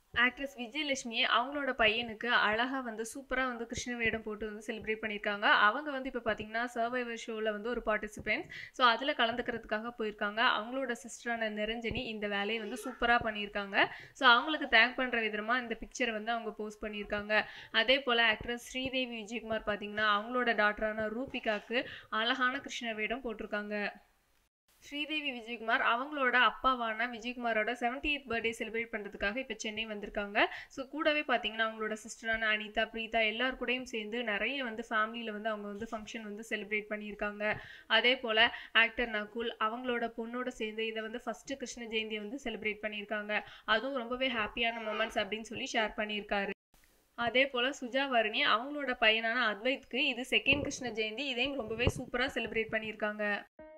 Actress Vijayalakshmi அவங்களோட பையனுக்கு அழகா வந்து சூப்பரா வந்து கிருஷ்ண வேடம் போட்டு வந்து செலிப்ரேட் பண்ணியிருக்காங்க. அவங்க வந்து இப்ப பார்த்தீங்கன்னா, சர்வைவர் ஷோல வந்து ஒரு பார்ட்டிசிபென்ட். ஸோ அதில கலந்துக்கிறதுக்காக போயிருக்காங்க. அவங்களோட சிஸ்டரான நிரஞ்சனி இந்த வேலைய வந்து சூப்பரா பண்ணியிருக்காங்க. ஸோ அவங்களுக்கு தேங்க் பண்ற விதமா இந்த பிக்சர வந்து அவங்க போஸ்ட் பண்ணியிருக்காங்க. அதேபோல ஆக்ட்ரஸ் ஸ்ரீதேவி விஜயகுமார் பார்த்தீங்கன்னா, அவங்களோட டாட்டரான ரூபிகாக்கு அழகான கிருஷ்ண வேடம் போட்டிருக்காங்க. ஸ்ரீதேவி விஜயகுமார் அவங்களோட அப்பாவான விஜயகுமாரோட 70த் பர்த்டே செலிப்ரேட் பண்றதுக்காக இப்ப சென்னை வந்திருக்காங்க. ஸோ கூடவே பார்த்தீங்கன்னா, அவங்களோட சிஸ்டரான அனிதா, பிரீதா எல்லார் கூடயும் சேர்ந்து நெறைய வந்து ஃபேமிலில வந்து அவங்க வந்து ஃபங்ஷன் வந்து செலிப்ரேட் பண்ணியிருக்காங்க. அதேபோல ஆக்டர் நகுல் அவங்களோட பொண்ணோட சேர்ந்து இத வந்து ஃபர்ஸ்ட்டு கிருஷ்ண ஜெயந்திய வந்து செலிப்ரேட் பண்ணியிருக்காங்க. அதுவும் ரொம்பவே ஹேப்பியான மொமெண்ட்ஸ் அப்படின்னு சொல்லி ஷேர் பண்ணியிருக்காரு. அதேபோல சுஜா வருணி அவங்களோட பையனான அத்வைத்க்கு இது 2ண்ட் கிருஷ்ண ஜெயந்தி. இதையும் ரொம்பவே சூப்பரா செலிப்ரேட் பண்ணியிருக்காங்க.